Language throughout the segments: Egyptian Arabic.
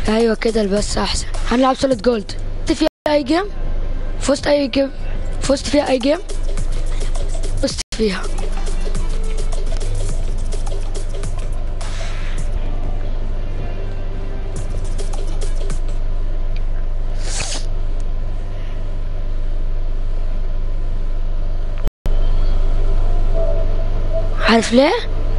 ايوه كده البس احسن هنلعب سوليد جولد فزت فيها اي جيم فزت اي جيم فزت فيها اي جيم فزت فيها عارف ليه؟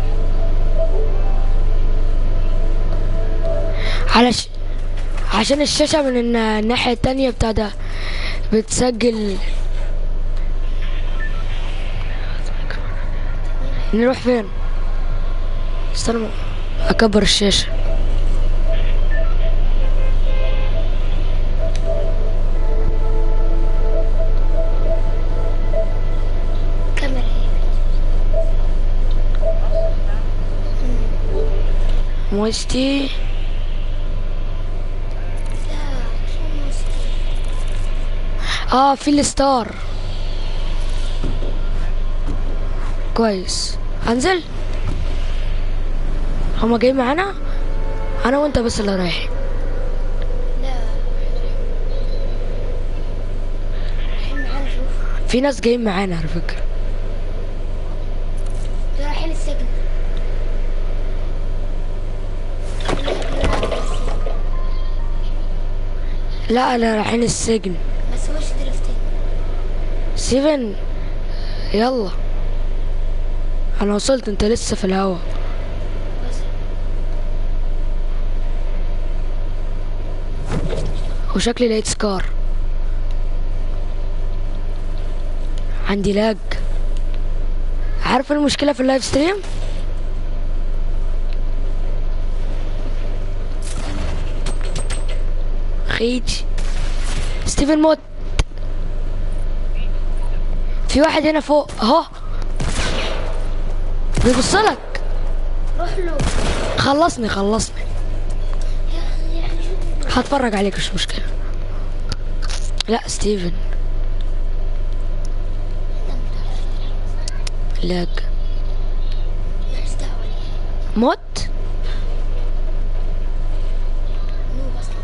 علش... عشان الشاشة من الن- الناحية التانية بتاع ده بتسجل نروح فين؟ استنى أكبر الشاشة كاميرا هي موستي لا شو مصر اه في الستار كويس انزل هما جايين معانا انا وانت بس اللي رايحين لا الحين معانا شوف في ناس جايين معانا على فكرة دول رايحين السجن لا انا رايحين السجن ما تسويش درفتين سيفن يلا انا وصلت انت لسه في الهوا بس وشكلي لقيت سكار عندي لاج عارف المشكلة في اللايف ستريم خيج ستيفن موت في واحد هنا فوق اهو بيبصلك روح له خلصني خلصني يا اخي يعني شو هتفرج عليك مش مشكلة لا ستيفن لاج ماليش دعوه ليه موت نوب اصلا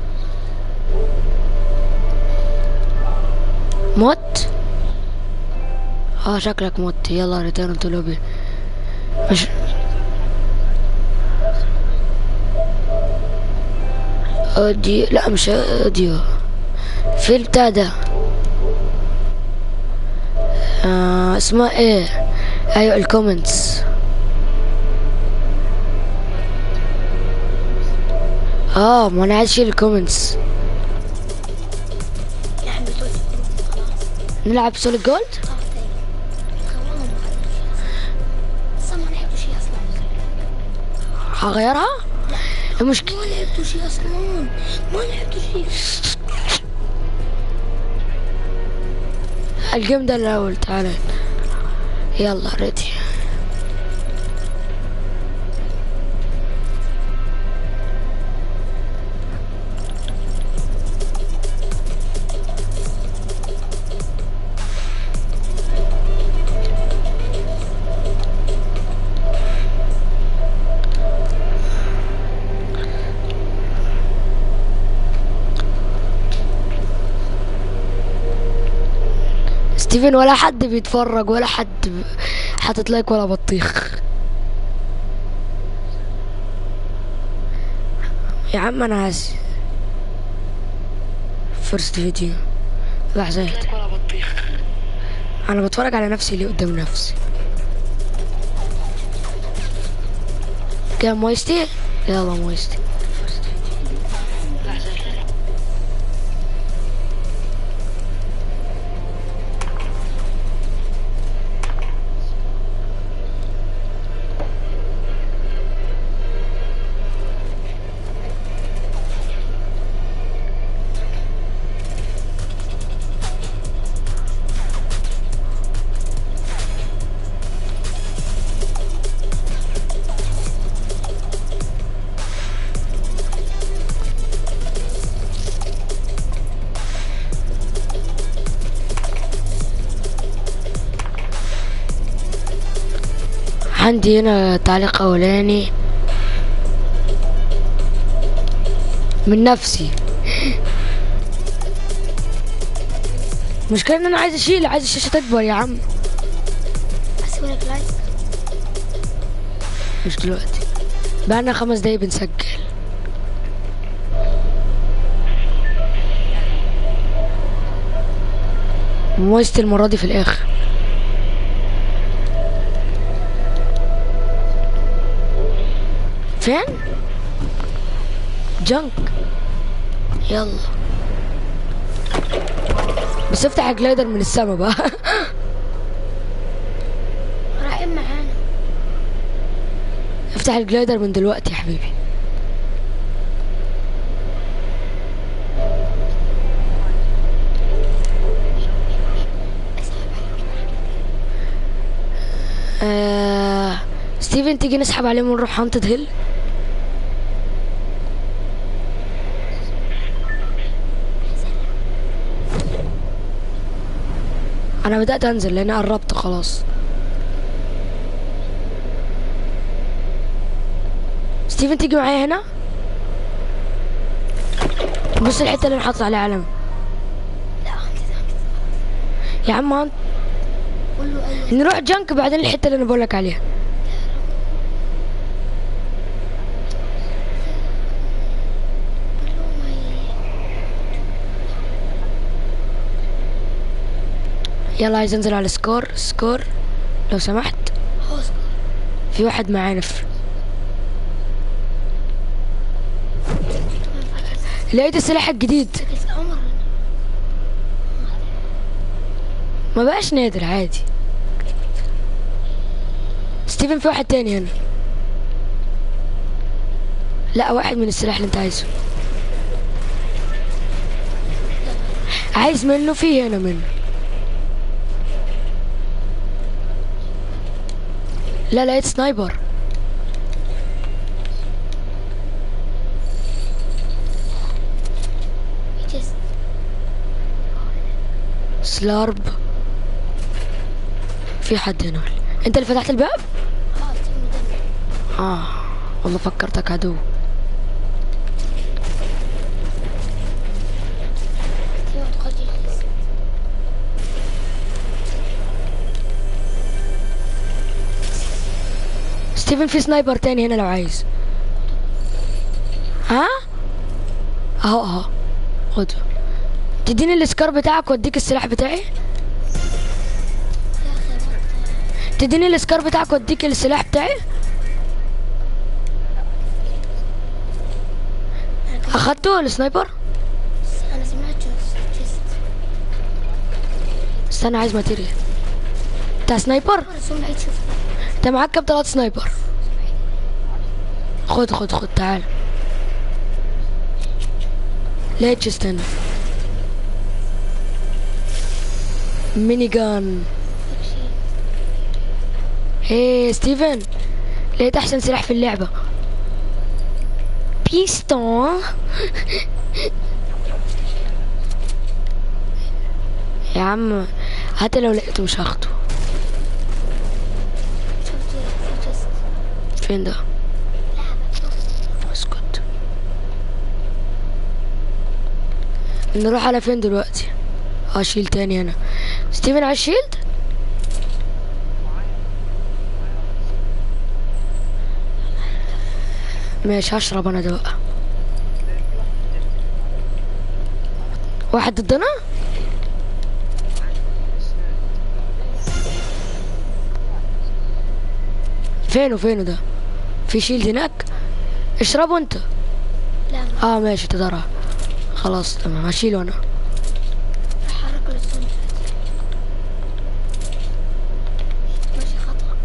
موت اه شكلك موت يلا ريتيرن تو لوبي مش اوديو لا مش اوديو في البتاع ده آه اسمها ايه ايوه الكومنتس اه ما انا عايز اشيل الكومنتس يا عم بتقول خلاص نلعب سوليد جولد خلاص تاني والله ما خليته شيء اصلا اصلا ما لعبتوا شيء اصلا هغيرها المشكلة ما لعبتوا شيء اصلا ما لعبتوا شيء الجيم ده الاول تعالى يلا ريدي ستيفن ولا حد بيتفرج ولا حد ب- حاطط لايك ولا بطيخ يا عم انا هز فيرست فيديو لحظة اهدى. انا بتفرج على نفسي اللي قدام نفسي كام مويستي يلا مويستي عندي هنا تعليق اولاني من نفسي المشكلة ان انا عايز اشيل عايز الشاشة تكبر يا عم اسوي لك لايك مش دلوقتي بقالنا خمس دقايق بنسجل مويست المرة دي في الآخر فين؟ جنك يلا بس افتح الجلايدر من السما بقى رايحين معانا افتح الجلايدر من دلوقتي يا حبيبي آه... ستيفن تيجي نسحب عليهم ونروح هانتد هيل انا بدأت انزل لان قربت خلاص ستيفن تيجي معايا هنا بص الحته اللي انا حاطط عليها علم لا انت انت يا عم هانت قول له ايوه نروح جنك بعدين الحته اللي انا بقول لك عليها قول له ما ي- يلا عايز انزل على سكور سكور لو سمحت هو صغير. في واحد معانا في لقيت السلاح الجديد سكت عمر ما بقاش نادر عادي ستيفن في واحد تاني هنا لا واحد من السلاح اللي انت عايزه عايز منه في هنا منه لا لقيت سنايبر just سلارب في حد هنا انت اللي فتحت الباب اه تم دم اه والله فكرتك عدو تم تخرجي ستيفن في سنايبر تاني هنا لو عايز ها اهو اهو خد تديني السكار بتاعك واديك السلاح بتاعي يا اخي بطل تديني السكار بتاعك واديك السلاح بتاعي اخدته السنايبر انا سمعت جست جست استنى عايز ماتيريال بتاع سنايبر انا سمعت شوف انت معاك كام طلعت سنايبر خد خد خد تعال لقيت تشيست هنا ميني جان فيك شيء هي ستيفن لقيت احسن سلاح في اللعبة بيستون يا عم حتى لو لقيته مش هاخده شوف جي في جست فين ده لا اسكت نروح على فين دلوقتي اشيل تاني هنا ستيفن على الشيلد ماشي هشرب انا ده بقى واحد ضدنا فينه فينه ده في شيلد هناك اشربه انت لا ما اه ماشي تدرى خلاص تمام هشيله انا حرك السنة ماشي خطأ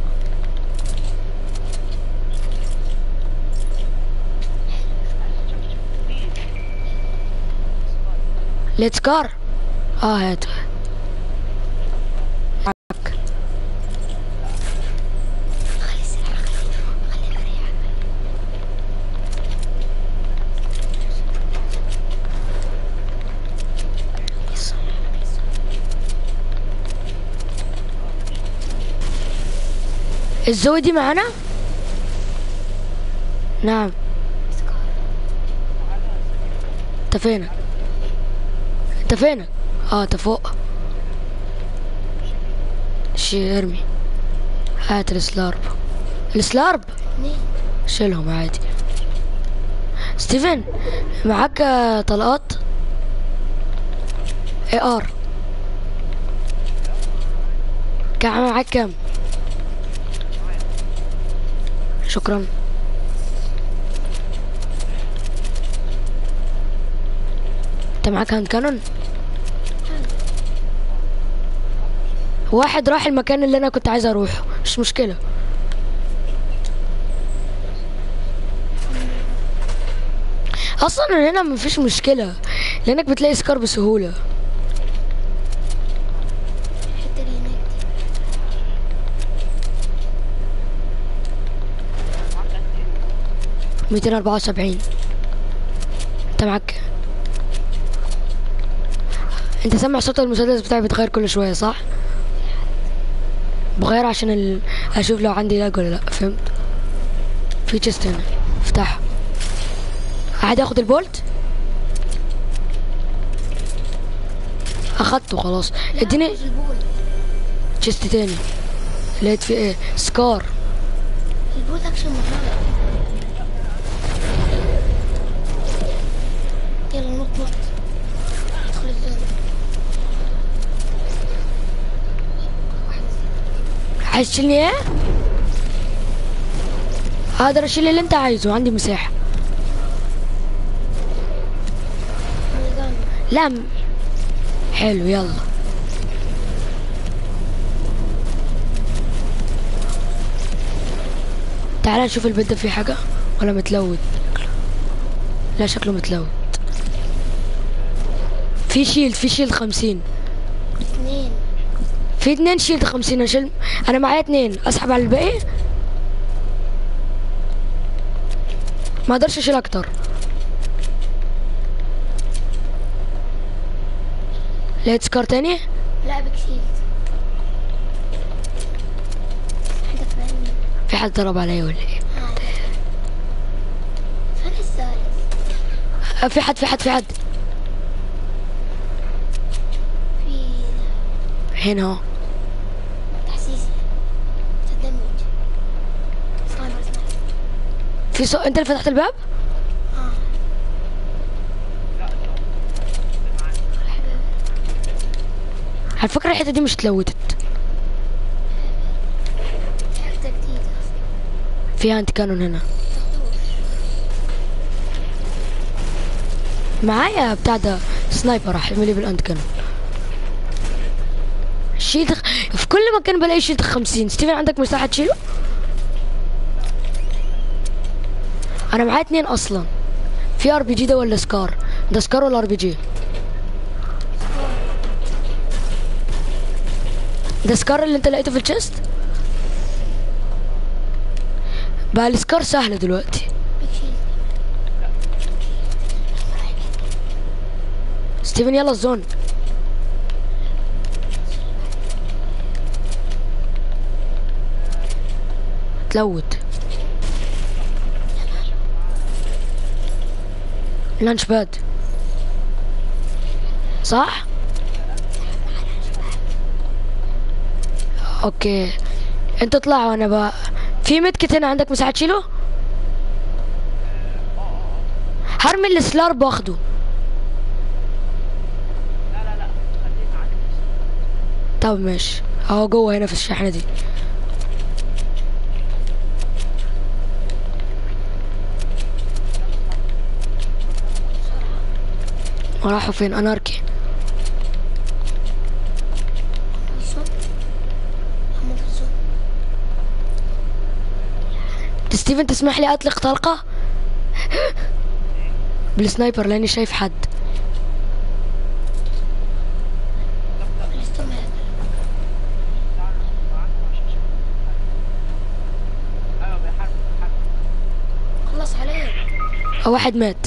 ليتس كار اه هاته معك. خلي السلاح خلي خلي الريح الزوي دي معانا نعم انت فينك انت فينك اه انت فوق شي ارمي هات السلارب السلارب اثنين شيلهم عادي ستيفن معاك آه، طلقات اي ار كم معاك كم شكرا انت معاك هاند كانون واحد راح المكان اللي انا كنت عايز اروحه مش مشكله اصلا هنا مفيش مشكله لانك بتلاقي سكار بسهوله الحته اللي هناك دي 274 انت معاك انت سامع صوت المسدس بتاعي بيتغير كل شويه صح بغير عشان ال... اشوف لو عندي لاج ولا لا فهمت في تشيست هنا افتحه عادي اخد البولت اخدته خلاص لا، اديني خذ البول تشيست تاني لقيت في ايه سكار البول اكشن مرة يلا نط نط ادخل الزون واحد عايز تشيلني ايه اقدر اشيل اللي انت عايزه عندي مساحه ميزان لا م- حلو يلا تعال نشوف البيت ده فيه حاجة ولا متلوت لا شكله متلوت في شيلد في شيلد خمسين اثنين في اتنين شيلد خمسين اشيل انا معايا اتنين اسحب على الباقي ما اقدرش اشيل اكتر لقيت سكار تاني لا بك شيلد حدا فاهم في حد ضرب عليا ولا ايه فين الثالث آه، في حد في حد في حد في هنا اهو تحسيسي تدمج سنايبر سنايبر في صو... انت اللي فتحت الباب اه حبيبي على فكرة الحتة دي مش اتلوتت حتة جديدة فيها انت كانون هنا معايا بتاع ده سنايبر راح يعمل لي بالانت كانون شيلد خ- في كل مكان بلاقي شيلد 50 ستيفن عندك مساحة تشيله؟ انا معايا اتنين اصلا في ار بي جي ده ولا سكار؟ ده سكار ولا ار بي جي؟ ده سكار اللي انت لقيته في الشيست؟ بقى السكار سهلة دلوقتي بيك شيلد ستيفن يلا الزون تلوت لانش باد صح اوكي انت اطلع وانا بقى في متكت هنا عندك مساحه تشيله هرمي السلارب واخده طب ماشي اهو جوه هنا في الشاحنة دي راحوا فين اناركي الزون هم في الزون ستيفن تسمح لي اطلق طلقة بالسنايبر لاني شايف حد لسه ما خلص عليك أو واحد مات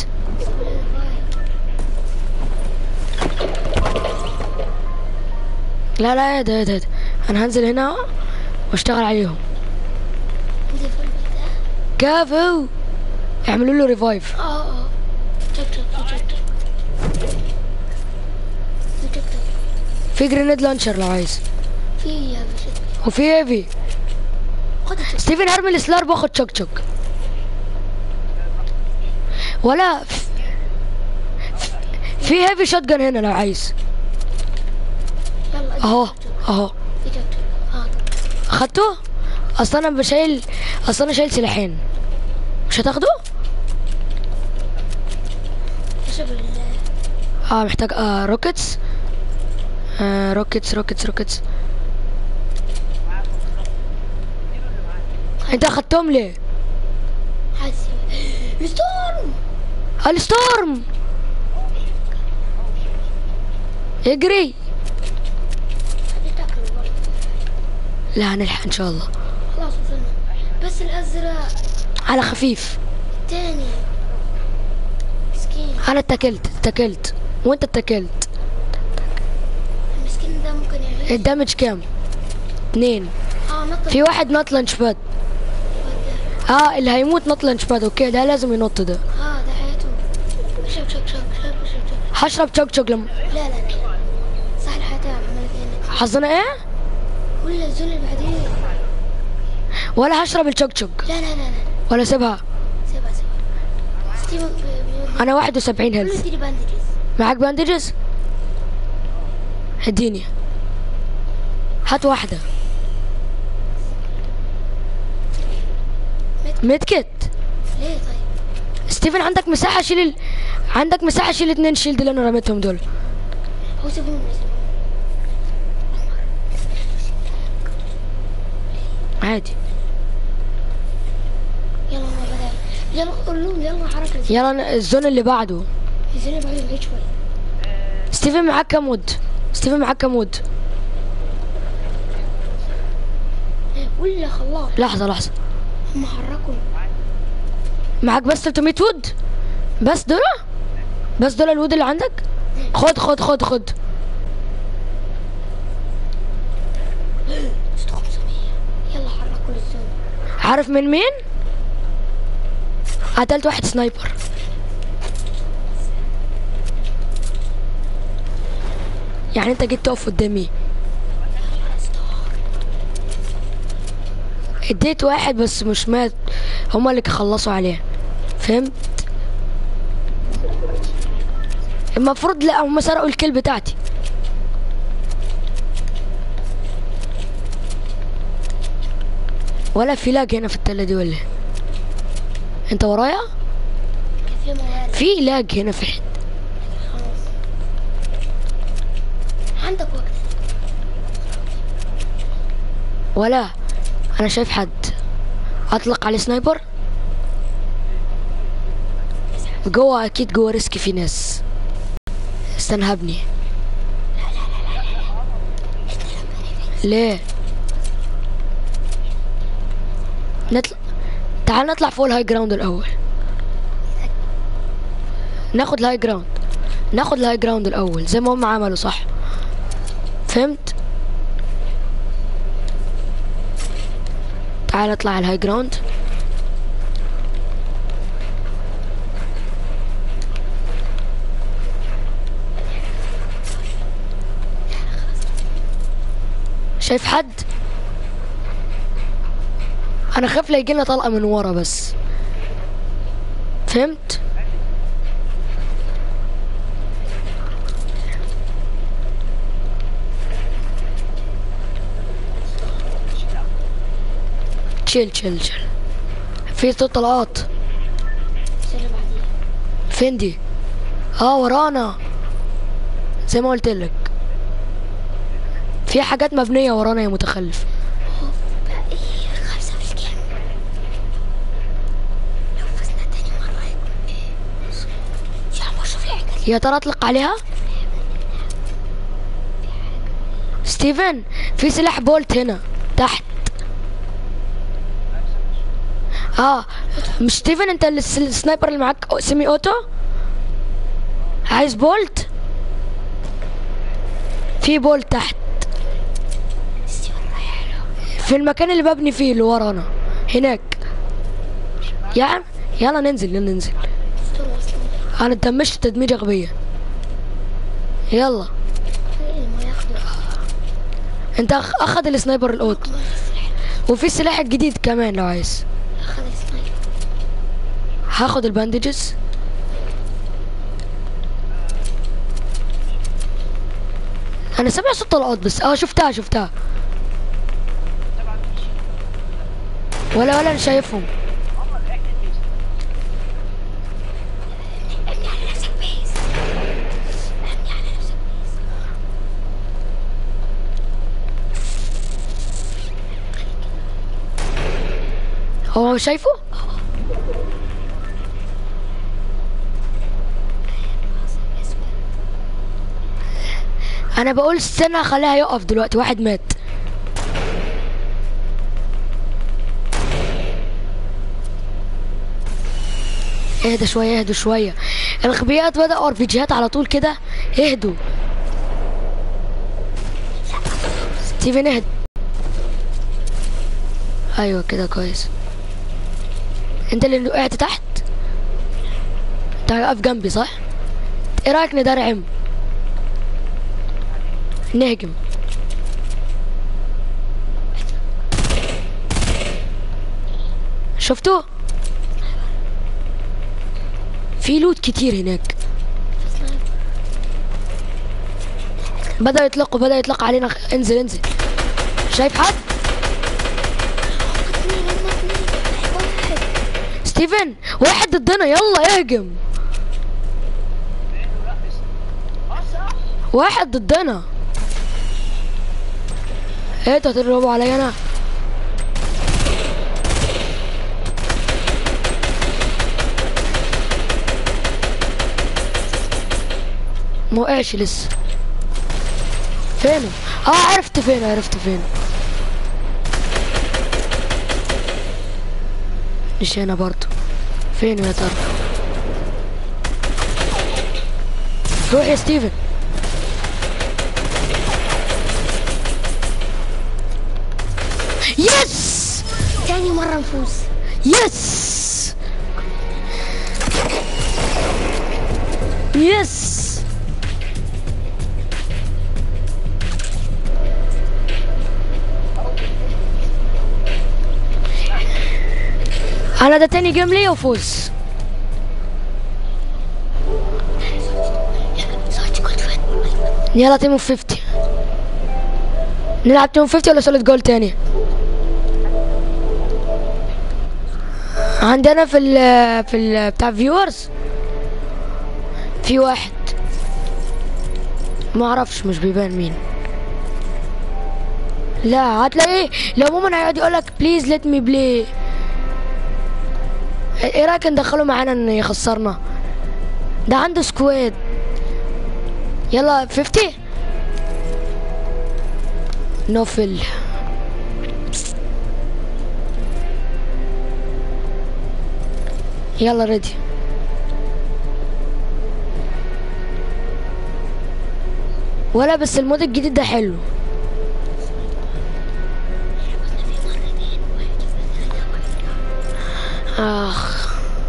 لا لا ده ده ده. انا هنزل هنا واشتغل عليهم عندي في البيت ده كافو اعملوا له ريفايف اه اه جب جب جب جب في جرينيد لانشر لو عايز في يا باشا وفي هيفي خدها شوف. ستيفن هرمي السلار باخد تشك تشك ولا ف- ف- في هيفي شوت جن هنا لو عايز يلا ادي اهو جوك جوك. اهو في جوك جوك. ها خدته اصل انا بشيل اصل انا شايل سلاحين مش هتاخده شوف ال- اه محتاج آه روكيتس آه روكيتس روكيتس روكيتس انت اخدتهم ليه حاسس الستورم الستورم اجري تاكل برضه. لا هنلحق ان شاء الله خلاص وصلنا بس الازرق على خفيف تاني مسكين انا اتكلت اتكلت وانت اتكلت المسكين ده ممكن يعيش الدمج كام اتنين اه نط في واحد نط لانش باد اه اللي هيموت نط لانش باد اوكي ده لازم ينط ده اه ده حياته شوك شوك شوك شوك شوك شوك هشرب تشوك تشوك لما لا لا لا صح الحياة عملت حظنا ايه ولا الزول اللي بعديه ولا هشرب التشوك تشوك لا لا لا لا ولا سيبها سيبها سيبها ستيفن بي- بيقول انا 71 له هيلث اديني باندجز معاك باندجز اديني هات واحدة ميد كيت ليه طيب ستيفن عندك مساحة شيل ال... عندك مساحة شيل اتنين شيلد اللي انا رميتهم دول هو سيبهم عادي يلا ما بدأ يلا قول لهم يلا حركة الزول يلا ن- الزون اللي بعده الزول اللي بعديه بعيد شوي ستيفن معاك كام وود ستيفن معاك كام وود ولا خلاص لحظة لحظة هم حركوا معاك بس 300 وود بس دول بس دول الوود اللي عندك خد خد خد خد 500 يلا حركوا للزول عارف من مين قتلت واحد سنايبر يعني انت جيت تقف قدامي اديت واحد بس مش مات هما اللي خلصوا عليه فهمت المفروض لا هما سرقوا الكل بتاعتي ولا في لاج هنا في التلة دي ولا إيه؟ انت ورايا كان في موارد في لاج هنا في حته خلاص عندك وقت ولا انا شايف حد اطلق عليه سنايبر جوه اكيد جوه ريسك في ناس استنى هبني ليه نطلع تعال نطلع فوق الهاي جراوند الاول ناخد الهاي جراوند ناخد الهاي جراوند الاول زي ما هم عملوا صح فهمت تعال اطلع على الهاي جراوند شايف حد انا خاف لا يجينا طلقه من ورا بس فهمت تشيل تشيل تشيل في صوت طلقات الزول اللي بعديه فين دي اه ورانا زي ما قلت لك في حاجات مبنيه ورانا يا متخلف بقى ايه خمسة مسكين لو فزنا تاني مرة هيكون ايه يا عم شوف العجل يا ترى اطلق عليها ستيفن في سلاح بولت هنا تحت اه مش ستيفن انت الس- السنايبر اللي معاك سيمي اوتو عايز بولت في بولت تحت ستيفن رايح له في المكان اللي ببني فيه اللي ورانا هناك يا عم يلا ننزل يلا ننزل ستور وصلنا انا اتدمجت تدميجة غبية يلا ايه ما ياخدوا انت أخ- اخد السنايبر الاوت ما في سلاح وفي السلاح الجديد كمان لو عايز اخذ السنايبر هاخد الباندجز انا سامع صوت طلقات بس اه شفتها شفتها ولا ولا انا شايفهم ابني على نفسك بيس ابني على نفسك بيس هو شايفه اسود انا بقول استنى خليها يقف دلوقتي واحد مات اهدى شوية اهدوا شوية الغبيات بدأوا ار بي جيات على طول كده اهدوا ستيفن اهد ايوه كده كويس انت اللي وقعت تحت انت واقف جنبي صح ايه رايك ندرعم نهجم شفتوه في لوت كتير هناك سنايبر بدأ يطلقوا بدأ يطلق علينا خ- انزل انزل شايف حد اثنين لما اثنين واحد ستيفن واحد ضدنا يلا اهجم واحد ضدنا ايه انتوا هتضربوا عليا انا ما وقعش لسه فينه اه عرفت فين عرفت فين مش هنا برضو فين يا ترى روح يا ستيفن يس تاني مرة نفوز يس يس انا ده تاني جيم ليا وفوز صوتي كنت فين يلا تيم اوف 50 نلعب تيم اوف 50 ولا سوليد جول تاني عندنا في ال في ال بتاع فيورز في واحد ما اعرفش مش بيبان مين لا هتلاقيه لو عموما هيقعد يقول لك بليز ليت مي بلاي ايه رايك ندخله معانا ان يخسرنا ده عنده سكواد يلا 50 نوفل يلا ريدي ولا بس المود الجديد ده حلو اخ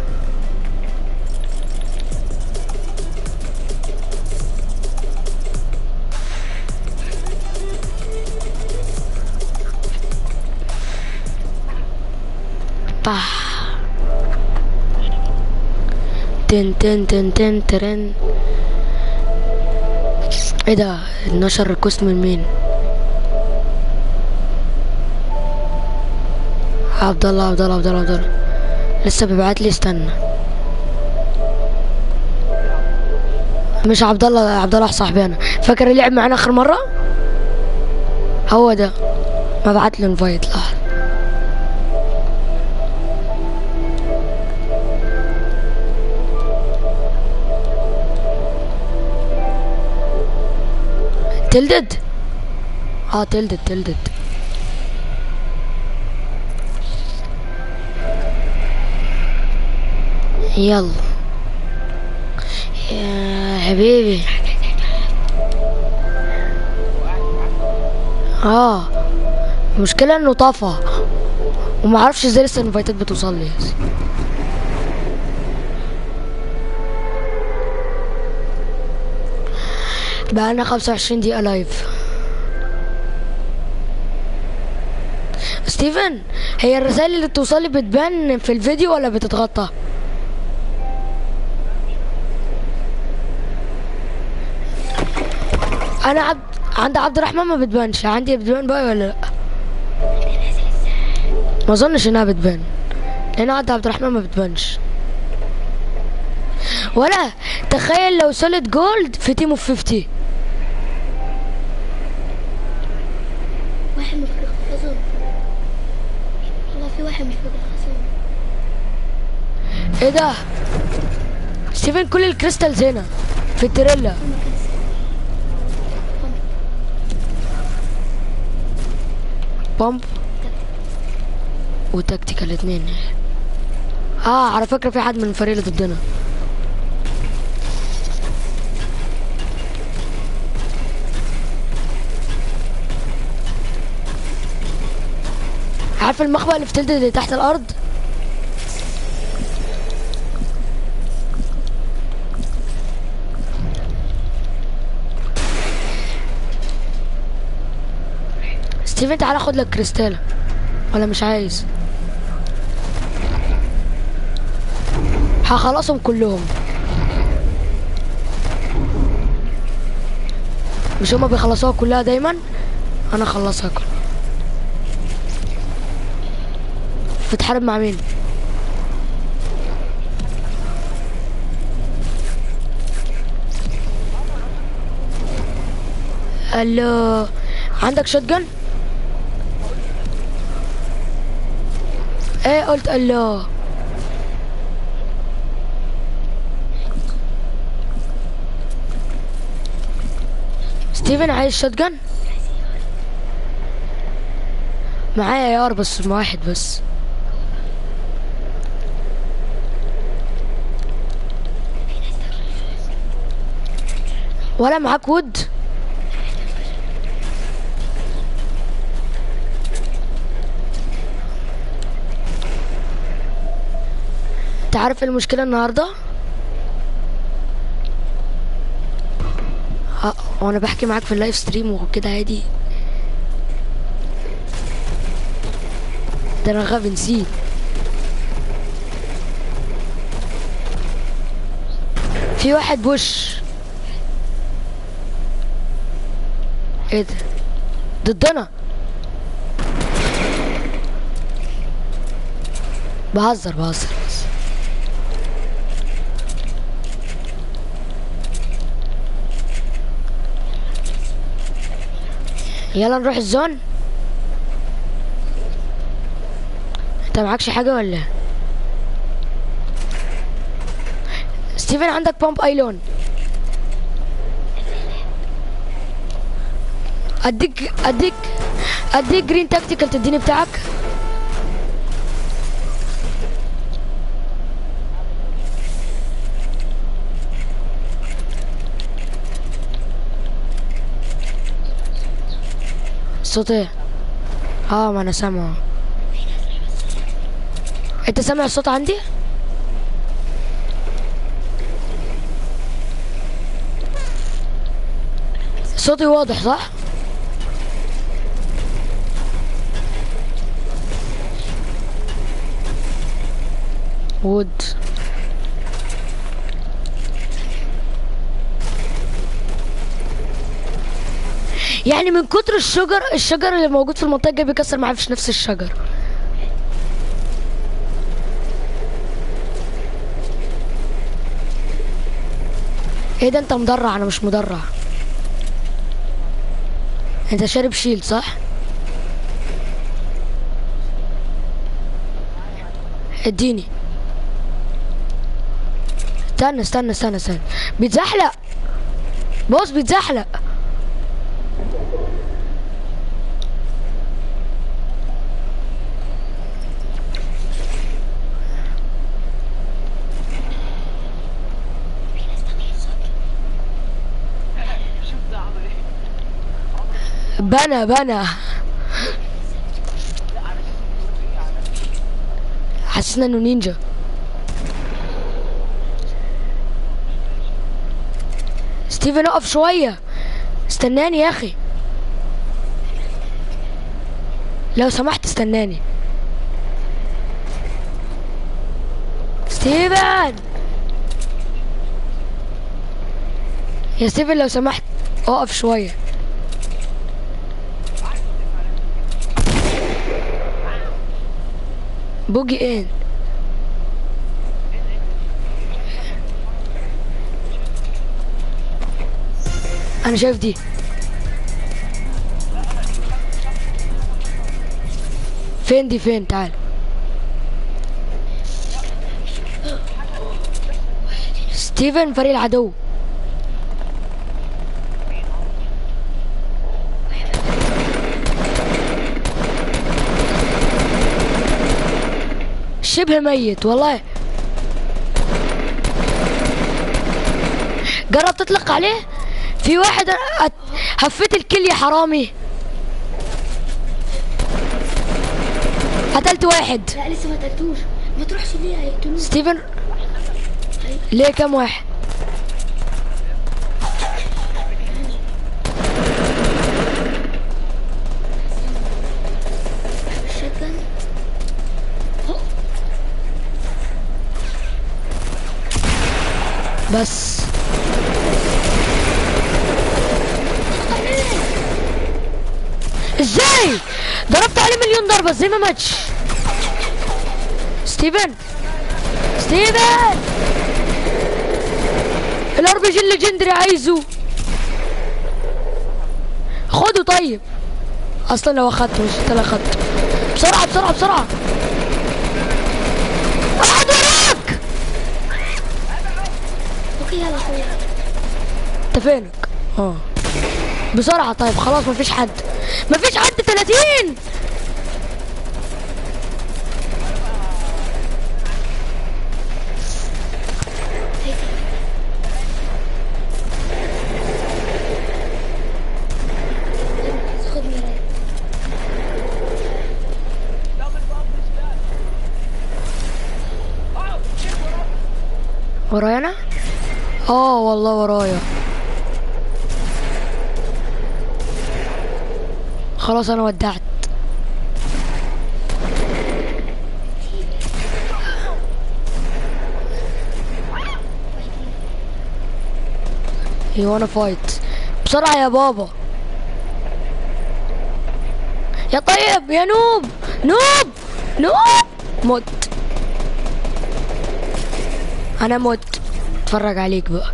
bah تن تن تن تن ترن ايه ده نشر ريكوست من مين عبد الله عبد الله عبد الله عبد الله لسه بيبعت لي استنى مش عبد الله عبد الله صاحبي انا فاكر اللي لعب معانا اخر مره هو ده ما بعت له انفايت لحظه تلدد اه تلدد تلدد يلا يا حبيبي اه المشكلة انه طفى وما اعرفش ازاي لسه الانفايتات بتوصل لي بقى لنا 25 دقيقة لايف ستيفن هي الرسائل اللي بتوصلي بتبان في الفيديو ولا بتتغطى انا عبد عند عبد الرحمن ما بتبانش عندي بتبان بقى ولا لا ما اظنش انها بتبان لان عند عبد الرحمن ما بتبانش ولا تخيل لو سوليد جولد في تيم اوف 50 واحد من فريق الخصم والله في واحد من فريق الخصم ايه ده ستيفن كل الكريستالز هنا في التريلا في مكان بامب وتكتيكال اتنين اه على فكرة في حد من الفريق اللي ضدنا عارف المخبأ اللي في تلد اللي تحت الأرض؟ ستيفن تعالى خد لك كريستالة ولا مش عايز هخلصهم كلهم مش هما بيخلصوها كلها دايما انا اخلصها كلها بتحارب مع مين الو عندك شوت جن ايه قلت الو ستيفن عايز شوت جن معايا يار بس مع واحد بس ولا معاك وود انت عارف إيه المشكلة النهاردة؟ ها وانا بحكي معاك في اللايف ستريم وكده عادي ده انا غبي نسيت في واحد بوش ايه ده ضدنا بهزر بهزر بس يلا نروح الزون انت معكش حاجة ولا ستيفن عندك بومب ايلون اديك اديك اديك جرين تاكتيكال تديني بتاعك صوت ايه اه ما انا سامعه انت سامع الصوت عندي صوتي واضح صح وود يعني من كتر الشجر الشجر اللي موجود في المنطقه الجايه بيكسر معايا في نفس الشجر ايه ده انت مدرع انا مش مدرع انت شارب شيلد صح اديني استنى استنى استنى استنى بيتزحلق بص بيتزحلق بنا بنا حسينا انه نينجا ستيفن اقف شوية استناني يا اخي لو سمحت استناني ستيفن يا ستيفن لو سمحت اقف شوية بوجي ان انا شايف دي فين دي فين تعال ستيفن فريق العدو شبه ميت والله جرب تطلق عليه في واحد أت- هفيت الكل يا حرامي قتلت واحد لا لسه ما قتلتوش ما تروحش ليه هيقتلوه ستيفن ليه كم واحد الشotgun بس ازاي ضربت عليه مليون ضربة ازاي ما ماتش ستيفن ستيفن الار بي جي الليجندري عايزه خده طيب اصلا لو اخدته مش انت اللي اخدته بسرعة بسرعة بسرعة احد وراك اوكي يلا اخويا انت فينك؟ اه بسرعة طيب خلاص مفيش حد مفيش حد 30 خد مراية ورايا انا؟ اه والله ورايا خلاص انا ودعت يو وانا فايت بسرعة يا بابا يا طيب يا نوب نوب نوب مت انا مت اتفرج عليك بقى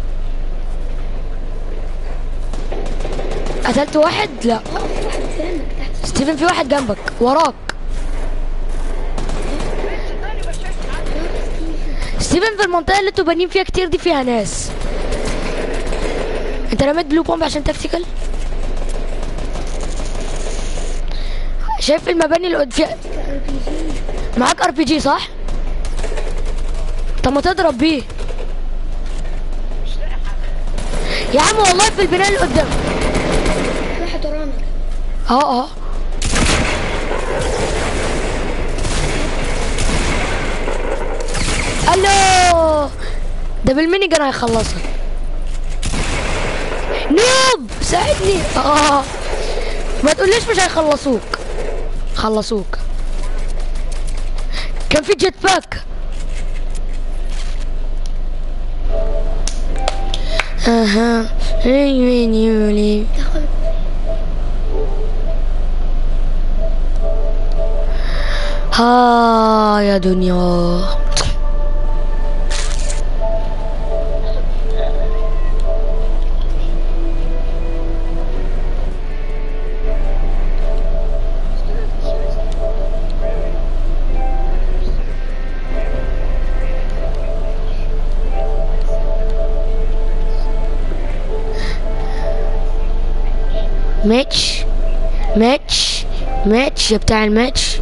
قتلت واحد لا اه في واحد قدامك تحت ستيفن في واحد جنبك وراك ستيفن في المنطقة اللي انتوا بانيين فيها كتير دي فيها ناس انت رميت بلو بومب عشان تكتيكال شايف المباني اللي قد فيها ار بي جي معاك ار بي جي صح؟ طب ما تضرب بيه يا عم والله في البناء اللي قدام واحد ورانا اه اه الو ده بالميني جن هيخلصها نوب ساعدني اه ما تقوليش مش هيخلصوك خلصوك كان في جيت باك اها وين يولي تاخد ها يا دنيا ماتش ماتش ماتش يا بتاع الماتش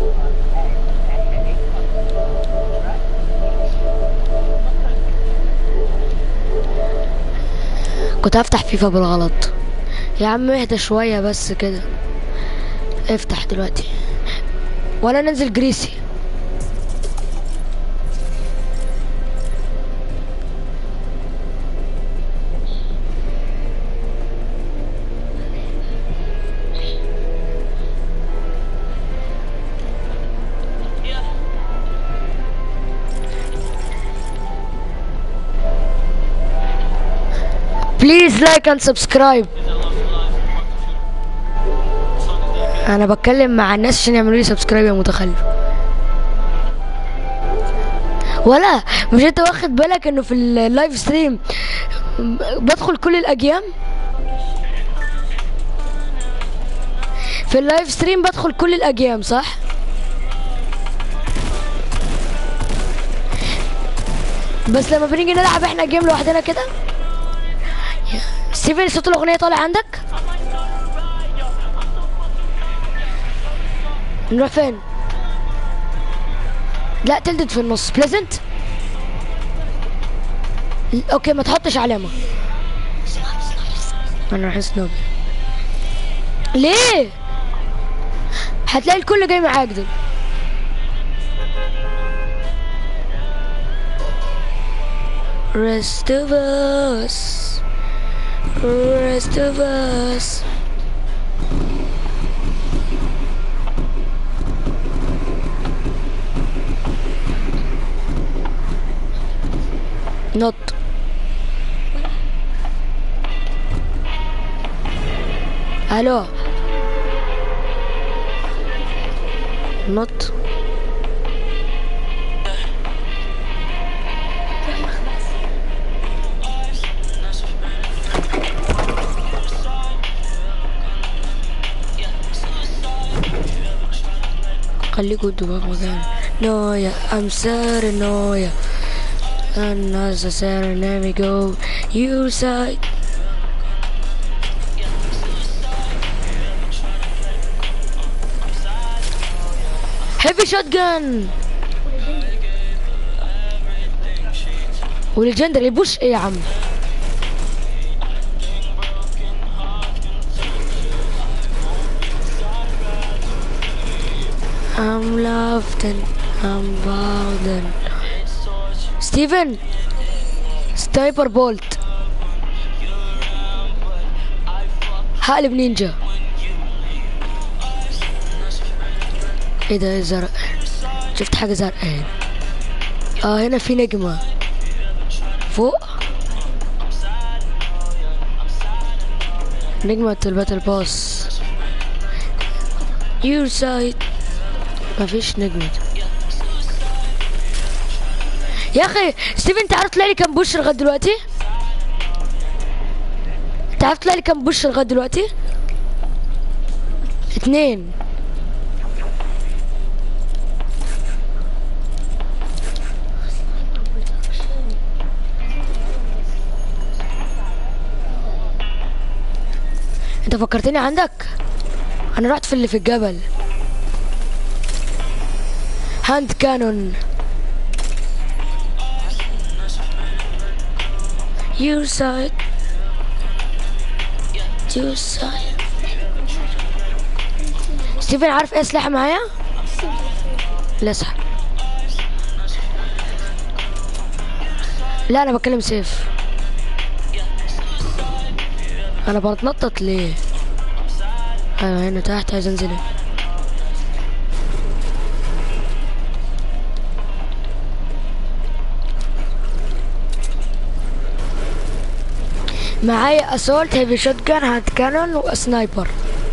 كنت هفتح فيفا بالغلط يا عم اهدى شوية بس كده افتح دلوقتي ولا ننزل جريسي بليز لايك اند سبسكرايب انا بتكلم مع الناس عشان يعملوا لي سبسكرايب يا متخلف ولا مش انت واخد بالك انه في اللايف ستريم بدخل كل الاجيال في اللايف ستريم بدخل كل الاجيال صح بس لما بنيجي نلعب احنا جيم لوحدنا كده ستيفن صوت الاغنيه طالع عندك نروح فين لا تلدد في النص بليزنت اوكي ما تحطش علامه انا راح سنوب ليه هتلاقي الكل جاي معاك دول Rest of us Rest of us Not الو نط خليكوا دماغ مكان نويا I'm sad نويا unnecessary let me go you side heavy shotgun وليجندري بوش ايه يا عم I'm loved and I'm vowed and ستيفن سنايبر بولت هقلب نينجا ايه ده زرق شفت حاجة زرقاء هنا اه هنا في نجمة فوق نجمة الباتل باس يور سايد مفيش نجمة يا اخي ستيفن انت عارف طلع لي كام بوش لغايه دلوقتي انت عارف طلع لي كام بوش لغايه دلوقتي اتنين انت فكرتني عندك انا رحت في اللي في الجبل هاند كانون Your side. Your side. ستيفن عارف ايه اسلحه معايا؟ الاسحب لا انا بتكلم سيف انا بتنطط ليه؟ ايوه هنا تحت عايز انزل معايا اسولت هيفي شوت جان هاند كانون وسنايبر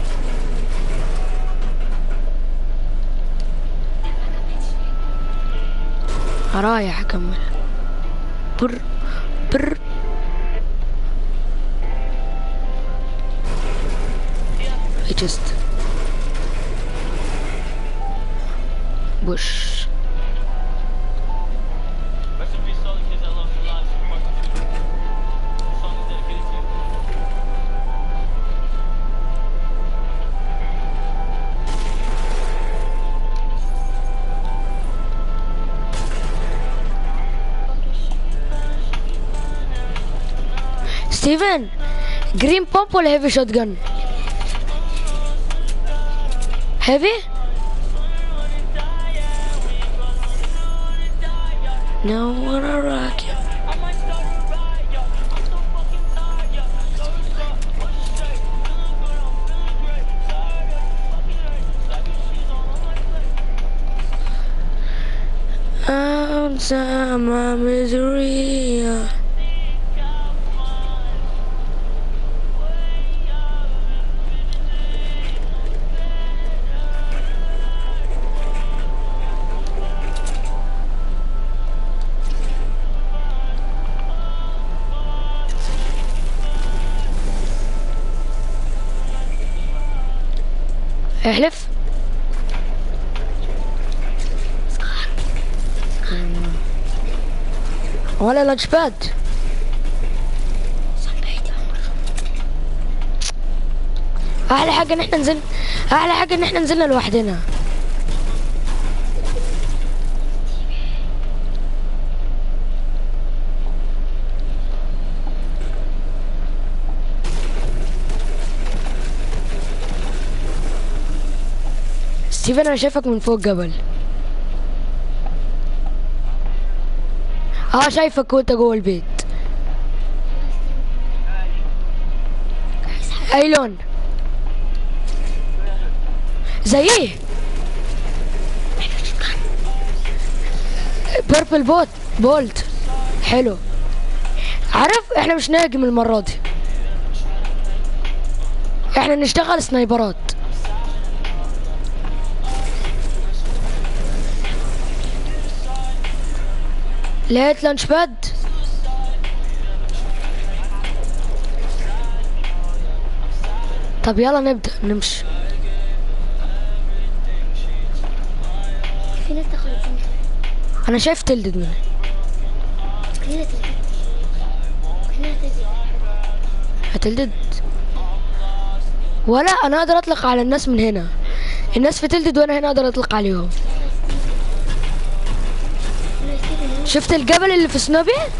رايح اكمل بر بر just bush Rest in peace to all the kids that lost their lives in Park Country. This song is dedicated to you. ستيفن جرين بومب ولا هيفي شوت جن هيفي No wanna rock you. I might start a riot, yo. I'm so fucking tired, yo. So start, what's straight? Feeling good, I'm feeling great. Tired of fucking hurt. Like she's all on my plate. Outside my misery. احلف ولا لانش باد احلى حاجه ان احنا نزل احلى حاجه ان احنا نزلنا لوحدنا ستيفن انا شايفك من فوق جبل اه شايفك وانت جوه البيت اي لون زي ايه بيربل بوت بولت حلو عارف احنا مش ناجم المرة دي احنا نشتغل سنايبرات لقيت لانش باد طب يلا نبدأ نمشي في ناس دخلت جنة انا شايف تلدد منه كلنا تلقى كلنا تلقى هتلدد ولا انا اقدر اطلق على الناس من هنا الناس في تلدد وانا هنا اقدر اطلق عليهم يلا ستيفن شفت الجبل اللي في سنوبي يلا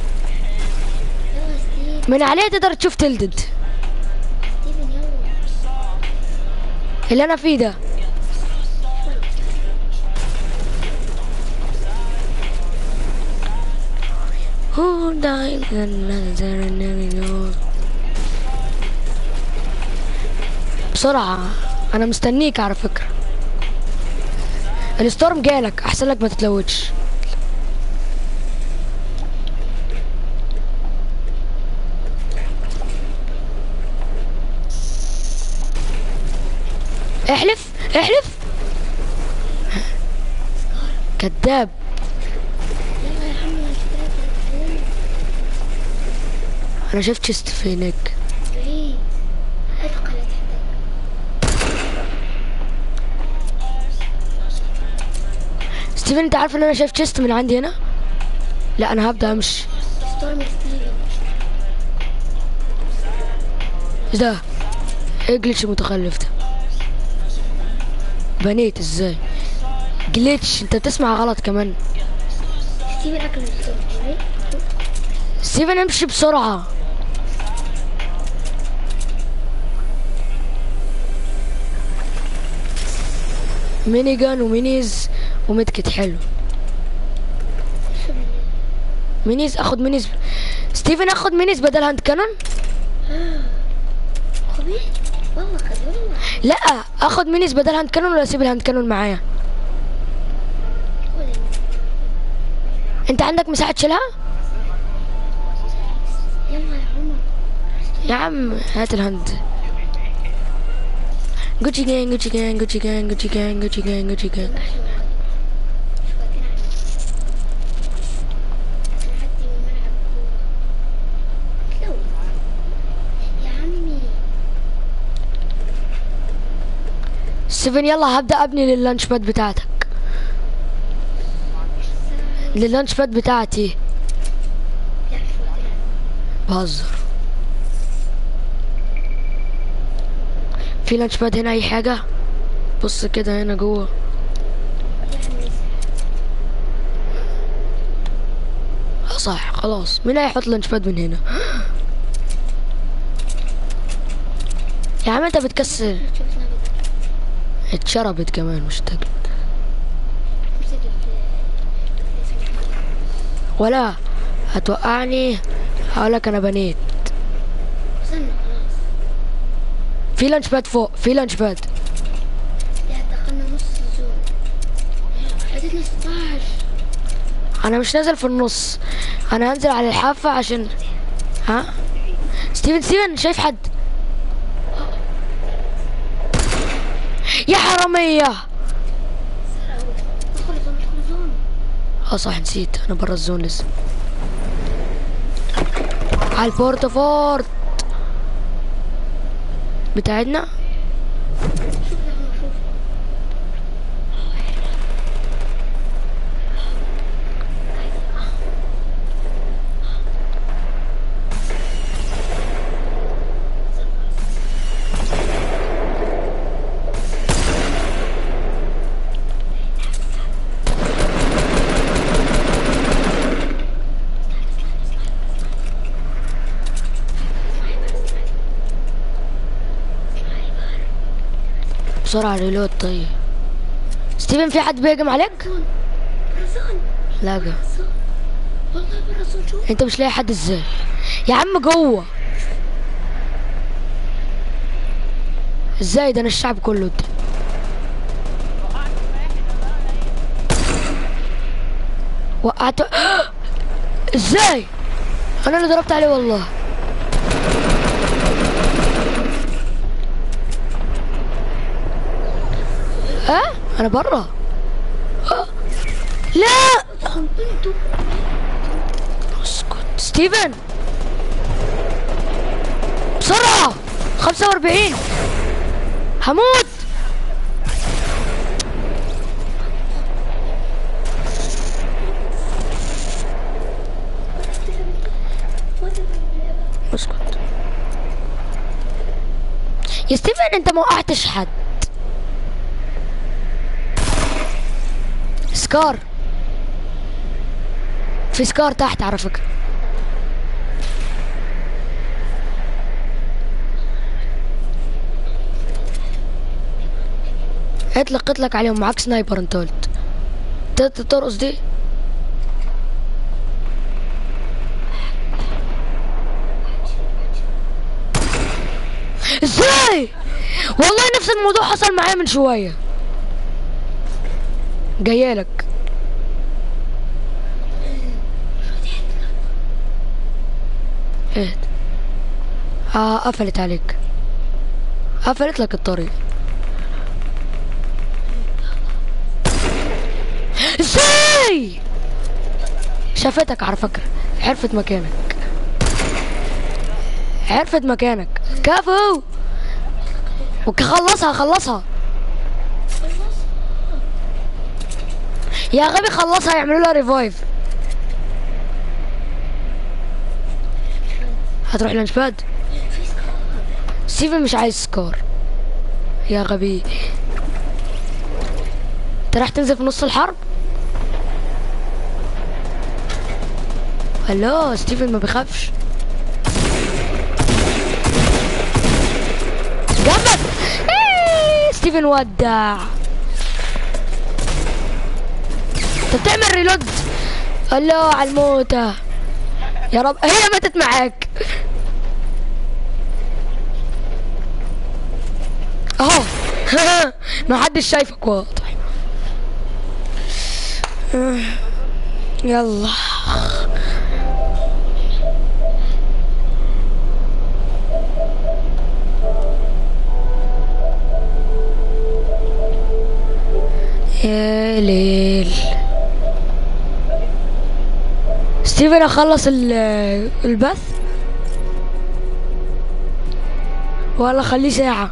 ستيفن من عليه تقدر تشوف تلدد ستيفن يلا اللي انا فيه ده Who died another name? بسرعة أنا مستنيك على فكرة الستورم جالك أحسن لك ما تتلوتش احلف احلف كذاب يلا يا عمي يا شباب تعلمنا انا شفت شيست في هناك بعيد ادخل تحتك ستيفن انت عارف ان انا شايف شيست من عندي هنا لا انا هبدا امشي ستورم ستيفن ايش ده ايه جليتش المتخلف ده بنيت ازاي جليتش انت بتسمع غلط كمان ستيفن اكل الستورم right؟ ستيفن امشي بسرعة ميني جان ومينيز ومتكت حلو شو بالله مينيز اخد مينيز ستيفن اخد مينيز بدل هاند كانون خبيث والله خذ والله لا اخد مينيز بدل هاند كانون ولا اسيب الهاند كانون معايا ولا انت عندك مساحة شيلها يلا يا عمر يا عم هات الهاند جوتشي جان جوتشي جان جوتشي جان جوتشي جان جوتشي جان جوتشي جان احلى شو وقتنا نعدي ونلعب كورة تلوي يا عمي ستيفن يلا هبدأ ابني لللانش باد بتاعتك لللانش باد بتاعتي لا شو وقتنا بهزر في لانش باد هنا اي حاجة بص كده هنا جوه يا عمي آه صح خلاص مين هيحط لانش باد من هنا يا عم انت بتكسر شفنا بدا اتشربت كمان مش تك مسك ال ولا هتوقعني هقولك انا بنيت وصلنا خلاص في لانش باد فوق في لانش باد لا دخلنا نص الزون عددنا 16 انا مش نازل في النص انا هنزل على الحافة عشان ها ستيفن ستيفن شايف حد يا حرامية ادخل الزون ادخل الزون اه صح نسيت انا برا الزون لسه على البورت فورت بتاعتنا شوف يا عمر شوف بسرعة ريلود طيب ستيفن في حد بيهجم عليك؟ برزان لا جا. برزان والله برزان شوف انت مش لاقي حد ازاي يا عم جوه ازاي ده انا الشعب كله ده وقعت ازاي انا اللي ضربت عليه والله ها انا برا ها؟ لا انتوا اسكت ستيفن بسرعة 45 هموت اسكت يا ستيفن انت ما وقعتش حد سكار في سكار تحت على فكرة اطلق اطلق عليهم معاك سنايبر انت قلت ت- ترقص دي ازاي والله نفس الموضوع حصل معايا من شوية جايلك اهد اه قفلت عليك قفلت لك الطريق ازاي شافتك على فكرة عرفت مكانك عرفت مكانك كفو وخلصها خلصها يا غبي خلصها يعملوا لها ريفايف هتروح لانش باد ستيفن مش عايز سكور يا غبي انت راح تنزل في نص الحرب هلو ستيفن ما بيخافش جنبك إيه، ستيفن ودع انت بتعمل ريلود الله على الموتة يا رب هي ماتت معاك اهو ما حدش شايفك واضح يلا يا ليل ستيفن اخلص ال- البث ولا خليه ساعة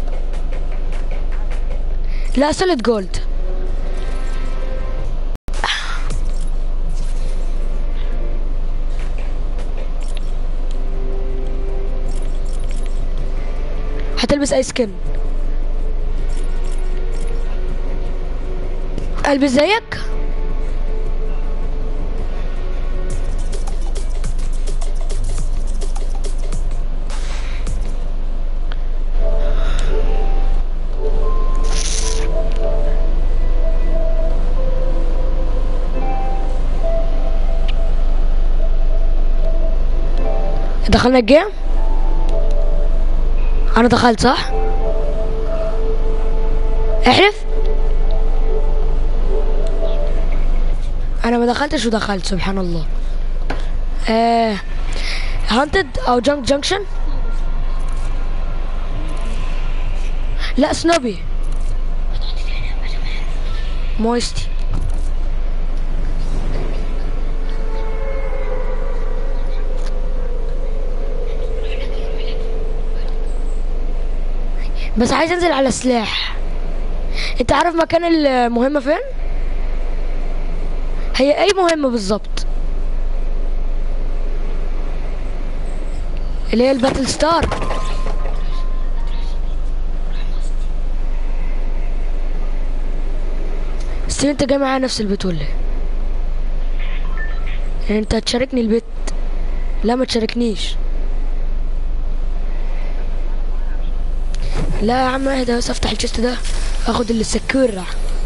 لا سوليد جولد هتلبس اي سكن البس زيك دخلنا الجيم انا دخلت صح احلف انا ما دخلتش ودخلت سبحان الله آه هانتد او جنك جنكشن لا سنوبي مويستي بس عايز انزل على سلاح انت عارف مكان المهمة فين؟ هي اي مهمة بالظبط اللي هي الباتل ستار ستيف انت جاي معايا نفس البيت ولا ايه؟ يعني انت هتشاركني البيت لا ما تشاركنيش لا يا عم اهدى بس افتح الشست ده اخد اللي السكورة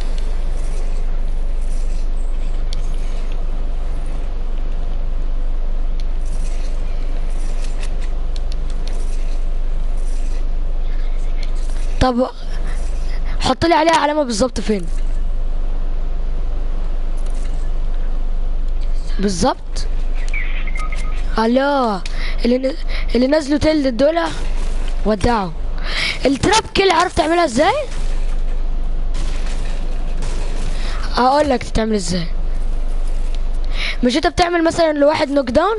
طب حط لي عليها علامة بالظبط فين بالظبط الله اللي ن... اللي نزلوا تلد دول ودعوا التراب كيل عارف تعملها ازاي اقول لك تتعمل ازاي مش انت بتعمل مثلا لواحد نوك داون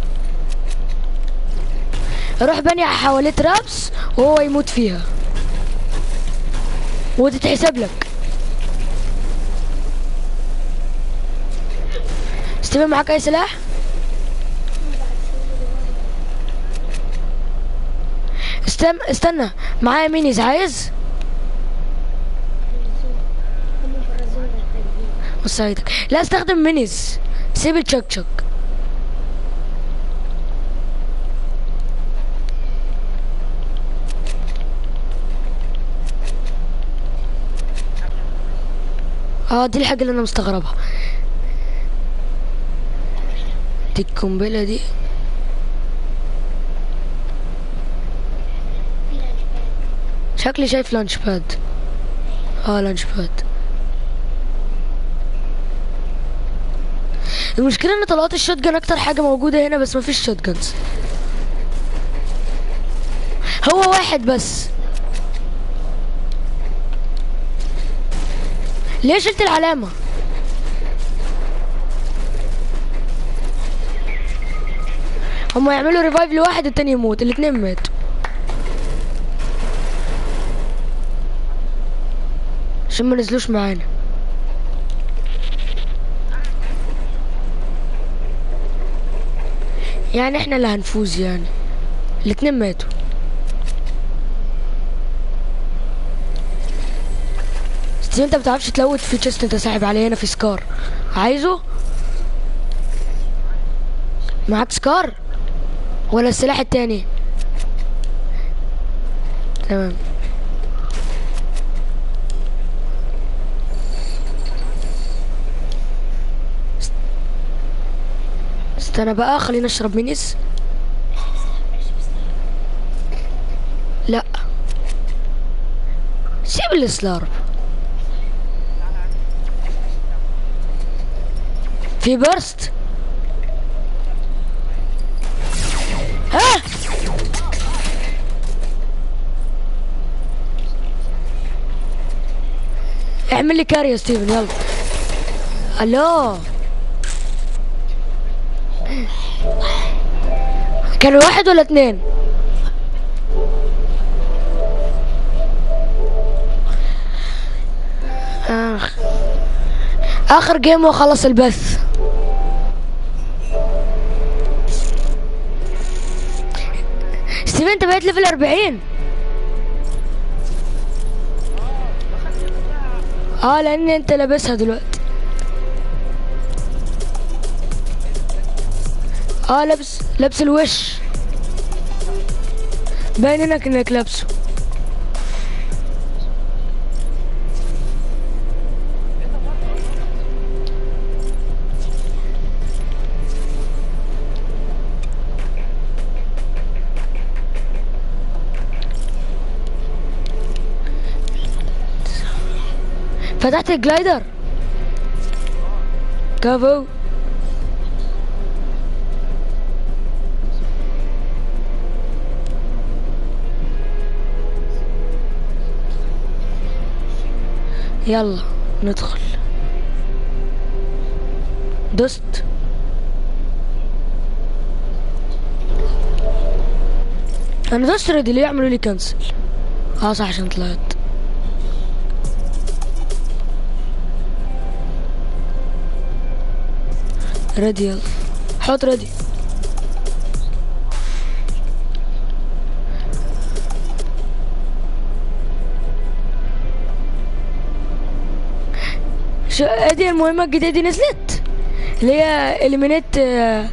روح بني حواليه ترابس وهو يموت فيها وتتحسب لك ستيفن معاك اي سلاح استنى استنى معايا مينيز عايز هم فرزون الخارجين بص ايدك لا استخدم مينيز سيب التشك تشك اه دي الحاجة اللي انا مستغربها دي القنبلة دي في لانش باد شكلي شايف لانش باد اه لانش باد المشكلة ان طلقات الشوت جن اكتر حاجة موجودة هنا بس مفيش شوت جنز هو واحد بس ليه شلت العلامة هما يعملوا ريفايف لواحد التاني يموت الاتنين ماتوا عشان ما نزلوش معانا يعني احنا اللي هنفوز يعني الاتنين ماتوا ستيف انت بتعرفش تلوت في تشيست انت ساحب عليه هنا في سكار عايزه معاك سكار ولا السلاح التاني تمام استنى بقى خلينا نشرب مينيس لا سيب السلارب في برست ها اعمل لي كاري يا ستيفن يلا الو كان واحد ولا اتنين آخ. اخر جيم وخلص البث ستيفن انت بقيت ليفل 40 اه لان انت لابسها دلوقتي اه لابس لابس الوش باين انك انك لابسه فتحت الجلايدر كافو يلا ندخل دست انا دست ريدي ليه يعملوا لي كنسل اه صح عشان طلعت ريدي يلا حط ريدي شو ادي المهمة الجديدة دي نزلت اللي هي eliminate uh,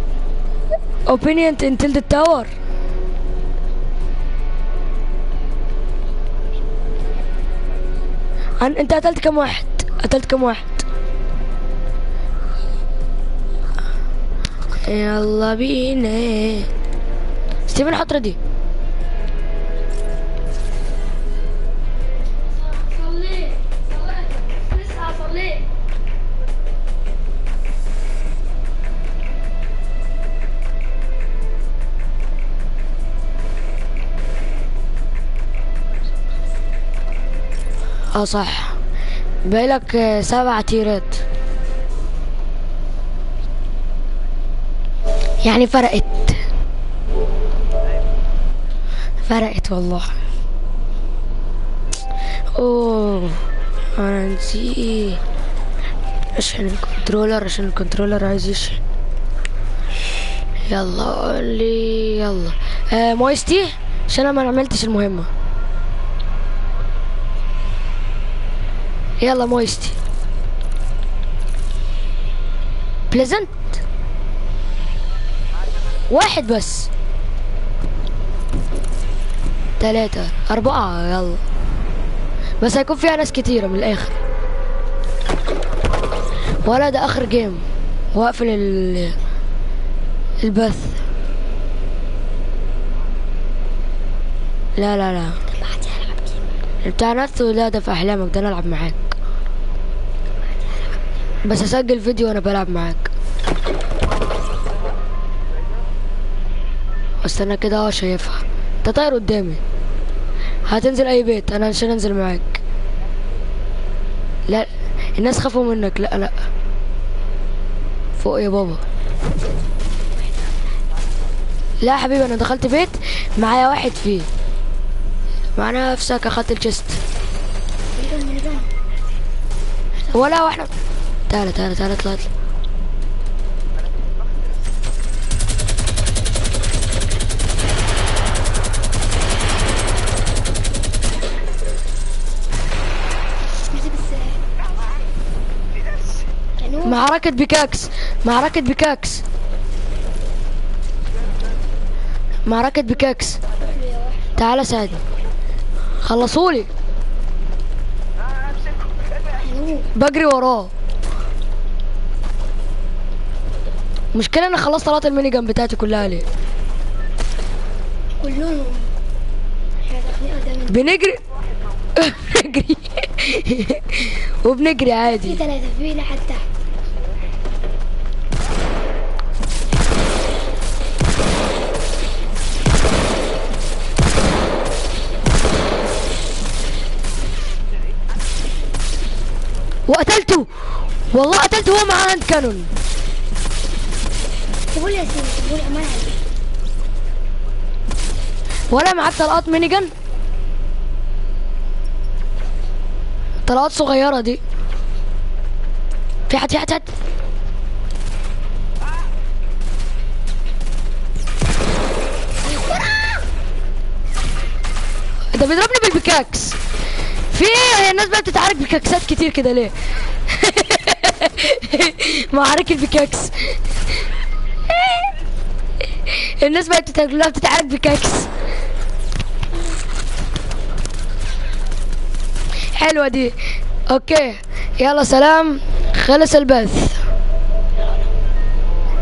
opinion until the tower أن- انت قتلت كم واحد قتلت كم واحد يلا بينا ستيفن حط ردي صلي صلي لسه صلي اه صح باقيلك آه، سبع تيرات يعني فرقت فرقت والله اوه انا نسيت اشحن الكنترولر عشان الكنترولر عايز يشحن يلا قول لي يلا آه مويستي عشان انا ما عملتش المهمه يلا مويستي بليزنت واحد بس ثلاثة أربعة يلا بس هيكون فيها ناس كتيرة من الآخر ولا ده آخر جيم واقفل ال البث لا لا لا بعد العب جيم بتاع نفسه لا ده في أحلامك ده أنا ألعب معاك بس أسجل فيديو وأنا بلعب معاك استنى كده اه شايفها انت طاير قدامي هتنزل اي بيت انا عشان انزل معاك لا الناس خافوا منك لا لا فوق يا بابا لا يا حبيبي انا دخلت بيت معايا واحد فيه مع نفسك اخدت الشيست ميدان ميدان ولا واحنا تعالى تعالى تعالى اطلع اطلع مسك السلاح كانوا معركة بيكاكس معركة بيكاكس معركة بيكاكس تعالى ساعدني خلصولي كانوا بجري وراه مشكلة انا خلصت طلعت الميني جان بتاعتي كلها ليه كلهم احنا داخلين قدام بنجري بنجري وبنجري في عادي ثلاثة في لحد تحت وقتلته والله قتلته هو معاه هاند كانون سيبوا لي يا سيدي سيبوا لي امان عليك ولا معاه طلقات ميني جان طلقات صغيرة دي في حد في حد في حد ده بيضربني بالبيكاكس في ايه هي الناس بقى بتتعارك بكاكسات كتير كده ليه معارك البيكاكس الناس بقت بتتعارك كلها بتتعارك بكاكس حلوة دي اوكي يلا سلام خلص البث